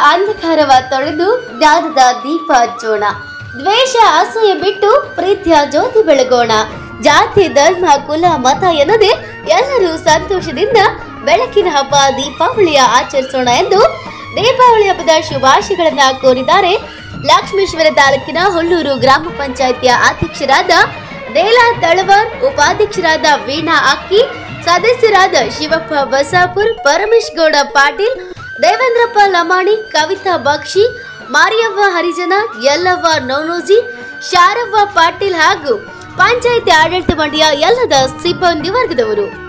ಅಂಧಕಾರವ ತೊಳೆದು ಜ್ಞಾನದ ದೀಪ ಹಚ್ಚೋಣ ದ್ವೇಷ ಅಸೂಯೆ ಬಿಟ್ಟು ಪ್ರೀತಿಯ ಜ್ಯೋತಿ ಬೆಳಗೋಣ ಜಾತಿ ಧರ್ಮ ಕುಲ ಮತ ಎನ್ನದೆ ಎಲ್ಲರೂ ಸಂತೋಷದಿಂದ ಬೆಳಕಿನ ಹಬ್ಬ ದೀಪಾವಳಿಯ ಆಚರಿಸೋಣ ಎಂದು ದೀಪಾವಳಿ ಹಬ್ಬದ ಶುಭಾಶಯಗಳನ್ನ ಕೋರಿದ್ದಾರೆ ಲಕ್ಷ್ಮೇಶ್ವರ ತಾಲೂಕಿನ ಹುಲ್ಲೂರು ಗ್ರಾಮ ಪಂಚಾಯಿತಿಯ ಅಧ್ಯಕ್ಷರಾದ ದೇಲಾ ತಳವಾರ್ ಉಪಾಧ್ಯಕ್ಷರಾದ ವೀಣಾ ಅಕ್ಕಿ ಸದಸ್ಯರಾದ ಶಿವಪ್ಪ ಬಸಾಪುರ್ ಪರಮೇಶ್ ಗೌಡ ಪಾಟೀಲ್ ದೇವೇಂದ್ರಪ್ಪ ಲಮಾಣಿ ಕವಿತಾ ಬಕ್ಷಿ ಮಾರಿಯವ್ವ ಹರಿಜನ ಯಲ್ಲವ್ವ ನೌನೋಜಿ ಶಾರವ್ವ ಪಾಟೀಲ್ ಹಾಗೂ ಪಂಚಾಯಿತಿ ಆಡಳಿತ ಮಂಡಳಿಯ ಎಲ್ಲದ ಸಿಬ್ಬಂದಿ ವರ್ಗದವರು